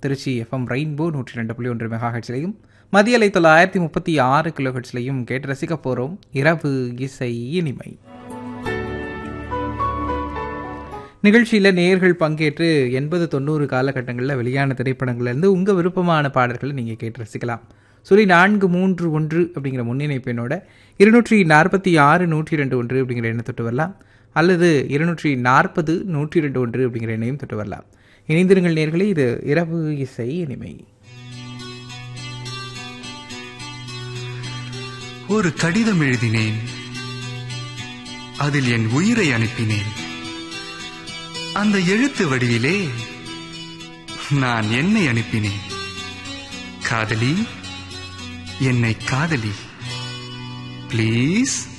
Trichy FM rainbow நூற்றி ரெண்டு புள்ளி ஒன்று மெகா ஹெட்ஸ்லையும் மதிய அலை தொள்ளாயிரத்தி முப்பத்தி ஆறு கிலோ ஹெட்ஸ்லையும் கேட்டு ரசிக்க போகிறோம் இரவு இசை இனிமை நிகழ்ச்சியில் நேர்கள் பங்கேற்று எண்பது தொண்ணூறு காலகட்டங்களில் வெளியான திரைப்படங்கள்லேருந்து உங்கள் விருப்பமான பாடல்களை நீங்கள் கேட்டு ரசிக்கலாம் சொல்லி நான்கு மூன்று ஒன்று அப்படிங்கிற முன்னிணைப்பு எண்ணோட இருநூற்றி நாற்பத்தி ஆறு நூற்றி ரெண்டு ஒன்று அப்படிங்கிற எண்ணை தொட்டு வரலாம் அல்லது இருநூற்றி நாற்பது நூற்றி ரெண்டு ஒன்று அப்படிங்கிற எண்ணையும் தொட்டு வரலாம் இணைந்திருங்கள் நேர்களே இது இரவு இசை இனிமை ஒரு கடிதம் எழுதினேன் அதில் என் உயிரை அனுப்பினேன் அந்த எழுத்து வடிவிலே நான் என்னை அனுப்பினேன் காதலி என்னை காதலி ப்ளீஸ்